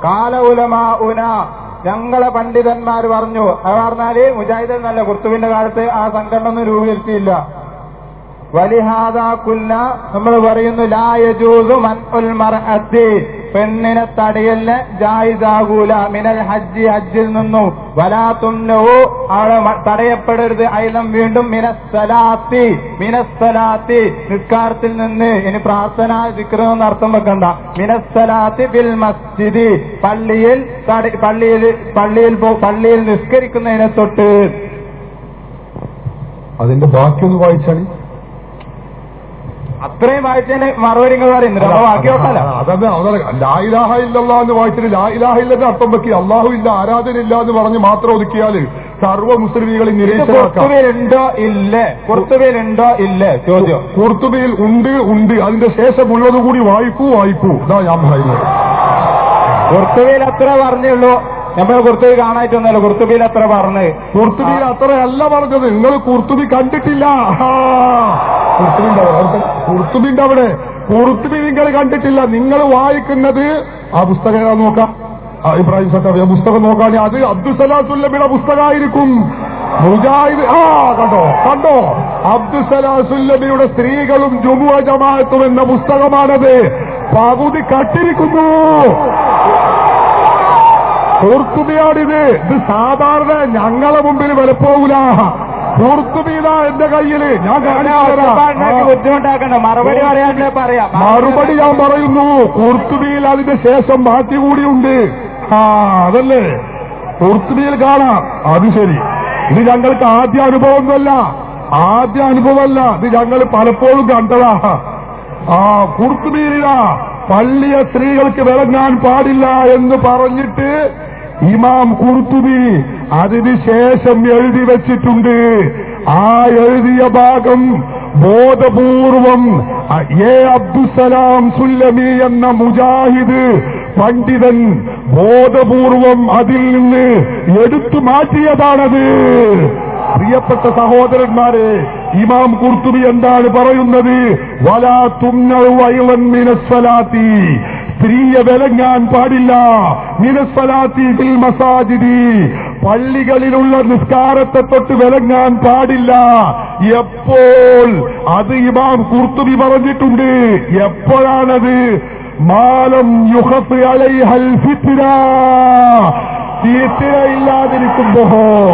കാല ഉലമാ ഉന ഞങ്ങളെ പണ്ഡിതന്മാർ പറഞ്ഞു അത് പറഞ്ഞാല് മുജാഹിദ് എന്നല്ല കുർത്തുവിന്റെ കാലത്ത് ആ സംഘടന ഒന്നും രൂപീകരിച്ചില്ല വലിഹാദ കുല്ല നമ്മൾ പറയുന്നു ലായജൂസു മൻ ഉൽ മർഅത്തി പെണ്ണിനെ തടയലിന് ജായിദാകൂല മിനൽ ഹജ്ജി ഹജ്ജിൽ നിന്നും വലാ തുന്നവു അവളെ മ- തടയപ്പെടരുത് അയലം വീണ്ടും മിനസ്സലാത്തി മിനസ്സലാത്തി നിസ്കാരത്തിൽ നിന്ന് ഇനി പ്രാർത്ഥന വിക്രമെന്ന് അർത്ഥം വെക്കണ്ട മിനസ്സലാത്തി ബിൽ മസ്ജിദി പള്ളിയിൽ തട- പള്ളിയിൽ പള്ളിയിൽ പോ- പള്ളിയിൽ നിസ്കരിക്കുന്നതിനെ തൊട്ട് അതിന്റെ ബാക്കിയൊന്ന് വായിച്ചാണ് അത്രയും വായിച്ചതിന് മറുപടി നിങ്ങൾ പറയുന്നുണ്ട് അപ്പൊ ബാക്കി നോക്കാല അതന്നെ അതല്ല ലായിലാഹ ഇല്ലല്ലാ എന്ന് വായിച്ചിട്ട് ലായിലാഹ ഇല്ലെന്ന് അർത്ഥം വെക്കി അള്ളാഹു ഇല്ല ആരാധന ഇല്ല എന്ന് പറഞ്ഞ് മാത്രം ഒതുക്കിയാല് സർവ്വ മുസ്ലിമീകളെ നിരീക്ഷണമാക്കാം കുർത്തുബിയിലുണ്ടോ ഇല്ലേ കുർത്തുബിയിലുണ്ടോ ഇല്ലേ ചോദ്യം കുർത്തുബിയിൽ ഉണ്ട് ഉണ്ട് അതിന്റെ ശേഷം ഉള്ളത് കൂടി വായിക്കൂ വായിക്കൂ ഇതാ ഞാൻ പറയുന്നത് കുർത്തുബിയിൽ എത്ര പറഞ്ഞുള്ളൂ നമ്മൾ കുർത്തുബി കാണായിട്ടൊന്നുമല്ല കുർത്തുബിയിൽ എത്ര പറഞ്ഞ് കുർത്തുബിയിൽ അത്രയല്ല പറഞ്ഞത് നിങ്ങൾ കുർത്തുബി കണ്ടിട്ടില്ല ആ, കുർത്തുബിന്റെ അവിടെ അവിടുത്തെ കുർത്തുബിന്റെ അവിടെ കുർത്തുബി നിങ്ങൾ കണ്ടിട്ടില്ല നിങ്ങൾ വായിക്കുന്നത് ആ പുസ്തകം ഏതാ നോക്കാം ആ, ഇബ്രാഹിം സക്കാബി ആ പുസ്തകം നോക്കാൻ അത് അബ്ദുസലാസുല്ലമിയുടെ പുസ്തകമായിരിക്കും മുജാഹിദ് ആ കണ്ടോ കണ്ടോ അബ്ദുസലാസുല്ലമിയുടെ സ്ത്രീകളും ജുമുഅ ജമാഅത്തും എന്ന പുസ്തകമാണത് പകുതി കട്ടിരിക്കുന്നു കുർത്തുബിയാണിത് ഇത് സാധാരണ ഞങ്ങളെ മുമ്പിൽ വിലപ്പോകൂല കുർത്തുബീത എന്റെ കയ്യില് ഞാൻ കാണിച്ചു തരാം. ഒച്ചപ്പാടുണ്ടാക്കി ബുദ്ധിമുട്ടാക്കണ്ട മറുപടി പറയാനല്ലേ പറയാം മറുപടി ഞാൻ പറയുന്നു കുർത്തുബിയിൽ അതിന്റെ ശേഷം ബാക്കി കൂടിയുണ്ട് ആ അതല്ലേ കുർത്തുബിയിൽ കാണാം അത് ശരി ഇത് ഞങ്ങൾക്ക് ആദ്യ അനുഭവമൊന്നുമല്ല ആദ്യ അനുഭവമല്ല ഇത് ഞങ്ങൾ പലപ്പോഴും കണ്ടതാ ആ കുർത്തുബിയിലില്ല പള്ളിയ സ്ത്രീകൾക്ക് വിളങ്ങാൻ പാടില്ല എന്ന് പറഞ്ഞിട്ട് ഇമാം കുർത്തുബി അതിന് ശേഷം എഴുതി വെച്ചിട്ടുണ്ട് ആ എഴുതിയ ഭാഗം ബോധപൂർവം എ അബ്ദുസലാം സുല്ലമി എന്ന മുജാഹിദ് പണ്ഡിതൻ ബോധപൂർവം അതിൽ നിന്ന് എടുത്തു മാറ്റിയതാണത് പ്രിയപ്പെട്ട സഹോദരന്മാരെ ഇമാം കുർത്തുബി എന്താണ് പറയുന്നത് വലാ തുന്നൽ വൈളൻ മിനസ്വലാത്തി സ്ത്രീയെ വിലങ്ങാൻ പാടില്ല മിനസ്വലാത്തി ബിൽ മസാജിദി പള്ളികളിലുള്ള നിസ്കാരത്തെ തൊട്ട് വിലങ്ങാൻ പാടില്ല എപ്പോൾ അത് ഇമാം കുർത്തുബി പറഞ്ഞിട്ടുണ്ട് എപ്പോഴാണത് മാലം യുഹത്ത് അലൈഹൽ ഫിത്ന ഫിത്ന ഇല്ലാതിരിക്കുമ്പോ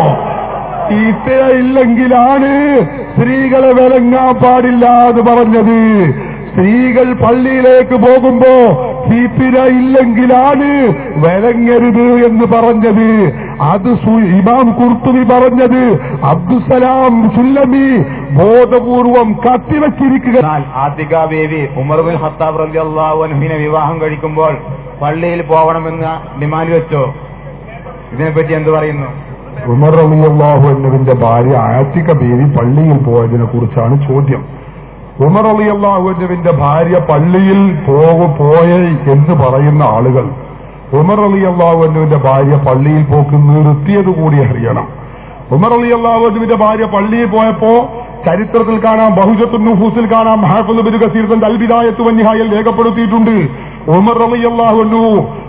ഫിത്ന ഇല്ലെങ്കിലാണ് സ്ത്രീകളെ വിലങ്ങാൻ പാടില്ല എന്ന് പറഞ്ഞത് സ്ത്രീകൾ പള്ളിയിലേക്ക് പോകുമ്പോ ഫിത്തിര ഇല്ലെങ്കിലാണ് വിലങ്ങരുത് എന്ന് പറഞ്ഞത് അത് സു- ഇമാം കുർത്തുബി പറഞ്ഞത് അബ്ദുസലാം സുല്ലമി ബോധപൂർവം കത്തിവച്ചിരിക്കുക എന്നാൽ ആത്തിക ബേബി ഉമർ ബിൻ ഖത്താബ് റളിയല്ലാഹു അൻഹുവിനെ വിവാഹം കഴിക്കുമ്പോൾ പള്ളിയിൽ പോകണമെന്ന് ഡിമാൻഡ് വെച്ചോ ഇതിനെപ്പറ്റി എന്ത് പറയുന്നു ഉമർ അലിയല്ലാഹു എന്നതിന്റെ ഭാര്യ ആറ്റിക ബീവി പള്ളിയിൽ പോയതിനെ കുറിച്ചാണ് ചോദ്യം ഉമർ അലിയല്ലാഹു എന്നതിന്റെ ഭാര്യ പള്ളിയിൽ പോകു പോയ എന്ന് പറയുന്ന ആളുകൾ ഉമർ അലിയല്ലാഹു എന്നതിന്റെ ഭാര്യ പള്ളിയിൽ പോക്ക് നിർത്തിയത് കൂടി അറിയണം ഉമർ അലിയല്ലാഹു എന്നതിന്റെ ഭാര്യ പള്ളിയിൽ പോയപ്പോ ചരിത്രത്തിൽ കാണാം ബഹുജത്തു നൂഫൂസിൽ കാണാം ഹാഫുൽ ബിൻ കസീർ തന്റെ അൽബിദായത്ത് വന്യഹായിൽ രേഖപ്പെടുത്തിയിട്ടുണ്ട് ഉമർ അലിയല്ലാഹു അന്നു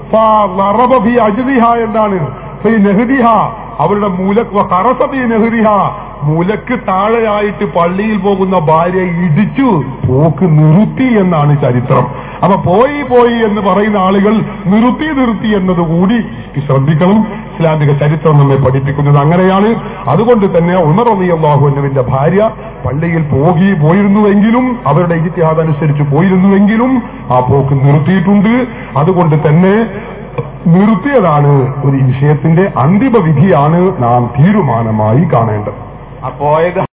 ഫി അജ്ദിഹ എന്നാണ് ഫി നെഹ്ദിഹ അവരുടെ മൂലക്ക് കറസബി നെഹ്ദിഹ മൂലക്ക് താഴെയായിട്ട് പള്ളിയിൽ പോകുന്ന ഭാര്യ ഇടിച്ചു പോക്ക് നിർത്തി എന്നാണ് ചരിത്രം അപ്പൊ പോയി പോയി എന്ന് പറയുന്ന ആളുകൾ നിർത്തി നിർത്തി എന്നതുകൂടി ശ്രദ്ധിക്കണം ഇസ്ലാമിക ചരിത്രം നമ്മെ പഠിപ്പിക്കുന്നത് അങ്ങനെയാണ് അതുകൊണ്ട് തന്നെ ഉമർ അലിയല്ലാഹു എന്നതിന്റെ ഭാര്യ പള്ളിയിൽ പോകി പോയിരുന്നുവെങ്കിലും അവരുടെ ഇജിത്യാദ് അനുസരിച്ച് പോയിരുന്നുവെങ്കിലും ആ പോക്ക് നിർത്തിയിട്ടുണ്ട് അതുകൊണ്ട് തന്നെ നിർത്തിയതാണ് ഒരു വിഷയത്തിന്റെ അന്തിമ വിധിയാണ് നാം തീരുമാനമായി കാണേണ്ടത് ആ പോയത്